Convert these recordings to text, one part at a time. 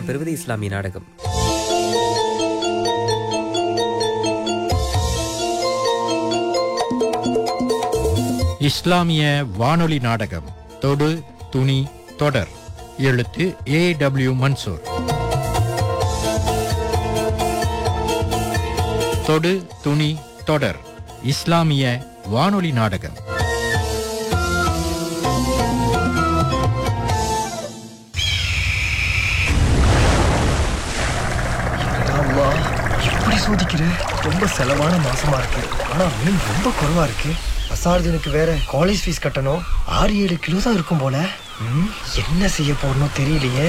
இடம்பெறுவது இஸ்லாமிய நாடகம் இஸ்லாமிய வானொலி நாடகம் தொடு துணி தொடர் எழுத்து ஏ டபிள்யூ மன்சூர் தொடு துணி தொடர் இஸ்லாமிய வானொலி நாடகம் அம்மா எப்படி சோதிக்கிற ரொம்ப செலவான மாசமா இருக்கு ஆனா மீன் ரொம்ப குறைவா இருக்கு அசார்ஜனுக்கு வேற காலேஜ் ஃபீஸ் கட்டணும் ஆறு ஏழு கிலோ தான் இருக்கும் போல ம், என்ன செய்ய போறனோ தெரியலையே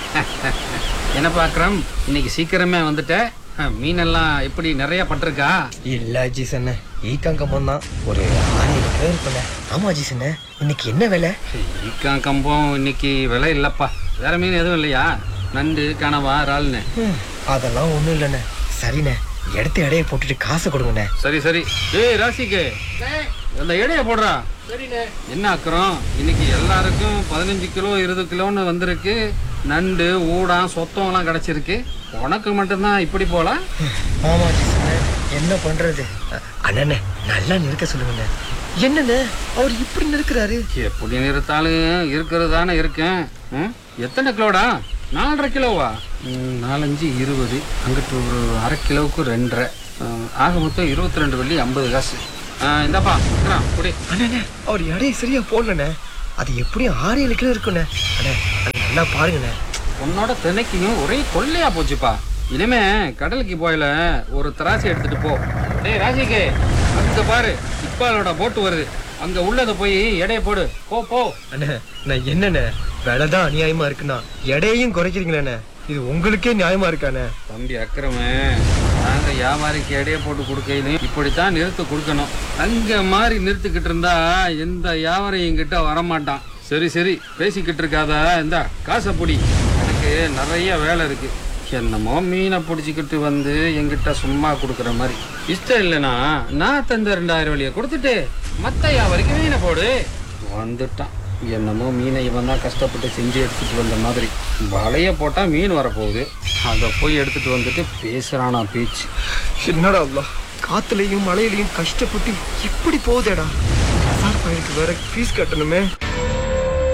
என்ன பாக்குறோம் இன்னைக்கு சீக்கிரமே வந்துட்ட அஹ், மீனெல்லாம் எப்படி நிறைய பட்டிருக்கா இல்ல ஜீசன் ஈக்காங்கம்பம் தான் ஒரு ஆறு ஏழு கிலோ இருக்கும்ல ஆமா ஜீசன் இன்னைக்கு என்ன விலை ஈக்கா கம்பம் இன்னைக்கு விலை இல்லப்பா வேற மீன் எதுவும் இல்லையா நண்டு கனவா இறால்னு ம், அதெல்லாம் ஒண்ணும் இல்லைண்ணே சரிண்ணே எடுத்து எடையை போட்டுட்டு காசு கொடுங்கண்ணே சரி சரி ஏய் ராசிக்கு அந்த எடையை போடுறா என்ன ஆக்குறோம் இன்னைக்கு எல்லாருக்கும் பதினஞ்சு கிலோ இருபது கிலோன்னு வந்திருக்கு நண்டு ஊடாம் சொத்தம்லாம் கிடைச்சிருக்கு உனக்கு மட்டும்தான் இப்படி போல ஆமா ஜீசன் என்ன பண்றது அ- அண்ணனே நல்லா நிறுத்த சொல்லுங்கண்ணே என்னண்ணே அவர் இப்படி நிற்கிறாரு எப்படி நிறுத்தாலும் இருக்கிறது தானே இருக்கேன் ம்? எத்தனை கிலோடா நாலரை கிலோவா ம், நாலஞ்சு இருபது அங்கிட்டு ஒரு அரை கிலோவுக்கு ரெண்டரை ம், ஆக மொத்தம் இருபத்தி ரெண்டு வெள்ளி ஐம்பது காசு ஆ, இந்தாப்பா இந்தா, குடி அண்ணே அவர் எடையை சரியா போடலண்ணே அது எப்படியும் ஆறு ஏழு கிலோ இருக்குண்ணே அண்ணே அண்ணே, நல்லா பாருங்கண்ணே உன்னோட தினைக்கும் ஒரே கொள்ளையா போச்சுப்பா இனிமே கடலுக்கு போயில ஒரு திராட்சை எடுத்துட்டு போ டேய் ராஜிக்கு அங்க பாரு இப்பாலோட போட்டு வருது அங்க உள்ளத போய் எடைய போடு போ போ அண்ணே நான் என்னண்ணே விலை தான் அநியாயமா இருக்குண்ணா எடையையும் குறைக்கிறீங்களேண்ணே இது உங்களுக்கே நியாயமா இருக்காண்ணே தம்பி அக்கிரமே நாங்க வியாபாரிக்கு எடைய போட்டு கொடுக்கையிலும் இப்படித்தான் நிறுத்து கொடுக்கணும் அங்க மாதிரி நிறுத்திக்கிட்டு இருந்தா எந்த வியாபாரியும் கிட்ட வரமாட்டான் சரி சரி பேசிக்கிட்டு இருக்காத இந்த காசை பிடி எனக்கு நிறைய வேலை இருக்கு என்னமோ மீனை பிடிச்சிக்கிட்டு வந்து என்கிட்ட சும்மா கொடுக்குற மாதிரி இஷ்டம் இல்லைனா நான் தந்த ரெண்டாயிரம் வழியை கொடுத்துட்டு மத்த வியாபாரிக்கு மீனை போடு வந்துட்டான் என்னமோ மீனை இவன் தான் கஷ்டப்பட்டு செஞ்சு எடுத்துட்டு வந்த மாதிரி வலைய போட்டா மீன் வரப்போகுது அதை போய் எடுத்துட்டு வந்துட்டு பேசுறானா பேச்சு என்னடா அவ்வளோ காத்துலயும் மழையிலையும் கஷ்டப்பட்டு இப்படி போகுதேடா கசார் பையனுக்கு வேற ஃபீஸ் கட்டணுமே